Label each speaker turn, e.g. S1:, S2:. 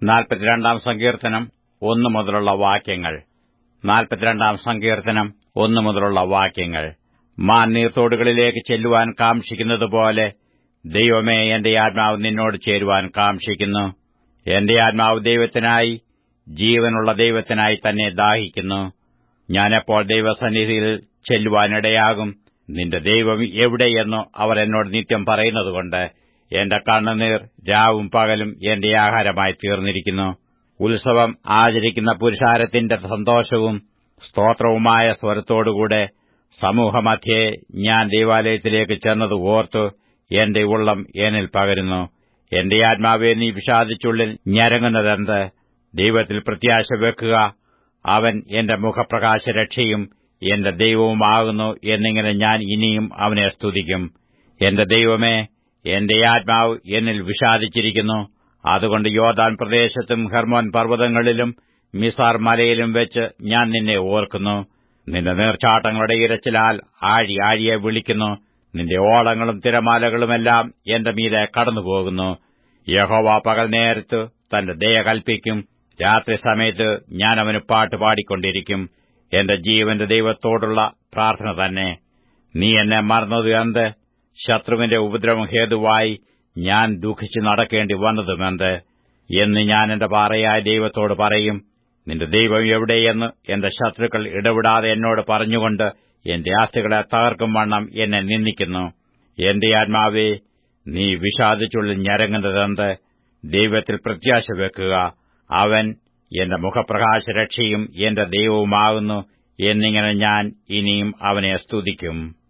S1: നാൽപ്പത്തിരണ്ടാം സങ്കീർത്തനം ഒന്നു മുതലുള്ള വാക്യങ്ങൾ നാൽപ്പത്തിരണ്ടാം സങ്കീർത്തനം ഒന്നു മുതലുള്ള വാക്യങ്ങൾ മാൻ നീർത്തോടുകളിലേക്ക് ചെല്ലുവാൻ കാംക്ഷിക്കുന്നതുപോലെ ദൈവമേ എന്റെ ആത്മാവ് നിന്നോട് ചേരുവാൻ കാംക്ഷിക്കുന്നു എന്റെ ആത്മാവ് ദൈവത്തിനായി ജീവനുള്ള ദൈവത്തിനായി തന്നെ ദാഹിക്കുന്നു ഞാനെപ്പോൾ ദൈവസന്നിധിയിൽ ചെല്ലുവാനിടയാകും നിന്റെ ദൈവം എവിടെയെന്നു അവർ എന്നോട് നിത്യം പറയുന്നതുകൊണ്ട് എന്റെ കണ്ണുനീർ രാവും പകലും എന്റെ ആഹാരമായി തീർന്നിരിക്കുന്നു ഉത്സവം ആചരിക്കുന്ന പുരുഷാരത്തിന്റെ സന്തോഷവും സ്തോത്രവുമായ സ്വരത്തോടുകൂടെ സമൂഹമധ്യേ ഞാൻ ദൈവാലയത്തിലേക്ക് ചെന്നത് ഓർത്തു എന്റെ ഉള്ളം എന്നിൽ പകരുന്നു എന്റെ ആത്മാവെ നീ വിഷാദിച്ചുള്ളിൽ ഞരങ്ങുന്നതെന്ത് ദൈവത്തിൽ പ്രത്യാശ വെക്കുക അവൻ എന്റെ മുഖപ്രകാശ രക്ഷയും എന്റെ ദൈവവുമാകുന്നു എന്നിങ്ങനെ ഞാൻ ഇനിയും അവനെ സ്തുതിക്കും എന്റെ ദൈവമേ എന്റെ ആത്മാവ് എന്നിൽ വിഷാദിച്ചിരിക്കുന്നു അതുകൊണ്ട് യോദാൻ പ്രദേശത്തും ഹെർമോൻ പർവ്വതങ്ങളിലും മിസാർ മലയിലും വെച്ച് ഞാൻ നിന്നെ ഓർക്കുന്നു നിന്റെ നീർച്ചാട്ടങ്ങളുടെ ഇരച്ചിലാൽ ആഴി ആഴിയെ വിളിക്കുന്നു നിന്റെ ഓളങ്ങളും തിരമാലകളുമെല്ലാം എന്റെ മീതെ കടന്നുപോകുന്നു യഹോവ പകൽ നേരത്ത് തന്റെ ദയ കൽപ്പിക്കും രാത്രി സമയത്ത് ഞാൻ അവന് പാട്ട് പാടിക്കൊണ്ടിരിക്കും എന്റെ ജീവന്റെ ദൈവത്തോടുള്ള പ്രാർത്ഥന തന്നെ നീ എന്നെ മറന്നത് എന്ത് ശത്രുവിന്റെ ഉപദ്രവം ഹേതുവായി ഞാൻ ദുഃഖിച്ചു നടക്കേണ്ടി വന്നതുമെന്ത് എന്ന് ഞാൻ എന്റെ പാറയായ ദൈവത്തോട് പറയും നിന്റെ ദൈവം എവിടെയെന്ന് എന്റെ ശത്രുക്കൾ ഇടപെടാതെ എന്നോട് പറഞ്ഞുകൊണ്ട് എന്റെ ആസ്തികളെ തകർക്കും വണ്ണം എന്നെ നിന്ദിക്കുന്നു എന്റെ ആത്മാവേ നീ വിഷാദിച്ചുള്ളിൽ ഞരങ്ങുന്നതെന്ത് ദൈവത്തിൽ പ്രത്യാശ വെക്കുക അവൻ എന്റെ മുഖപ്രകാശ രക്ഷയും എന്റെ ദൈവവുമാകുന്നു എന്നിങ്ങനെ ഞാൻ ഇനിയും അവനെ സ്തുതിക്കും